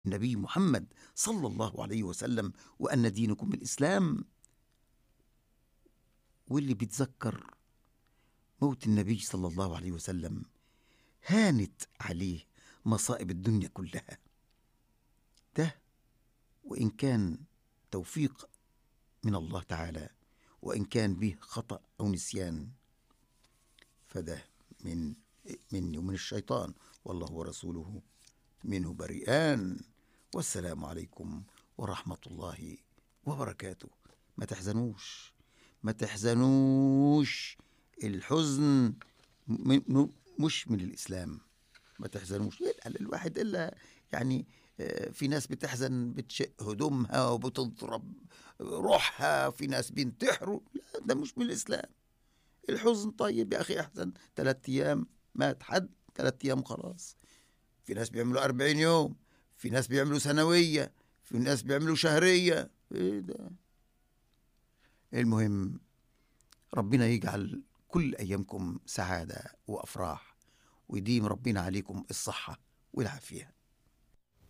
النبي محمد صلى الله عليه وسلم وأن دينكم الإسلام واللي بيتذكر موت النبي صلى الله عليه وسلم هانت عليه مصائب الدنيا كلها ده وإن كان توفيق من الله تعالى وإن كان به خطأ أو نسيان فده من مني ومن الشيطان والله ورسوله منه بريئان والسلام عليكم ورحمة الله وبركاته ما تحزنوش ما تحزنوش الحزن م- م- مش من الإسلام ما تحزنوش يلعن الواحد إلا يعني آه، في ناس بتحزن بتشق هدومها وبتضرب روحها في ناس بينتحروا لا ده مش من الإسلام الحزن طيب يا أخي أحزن ثلاثة أيام مات حد ثلاثة أيام خلاص في ناس بيعملوا أربعين يوم في ناس بيعملوا سنوية في ناس بيعملوا شهرية إيه ده المهم ربنا يجعل كل أيامكم سعادة وأفراح ويديم ربنا عليكم الصحة والعافية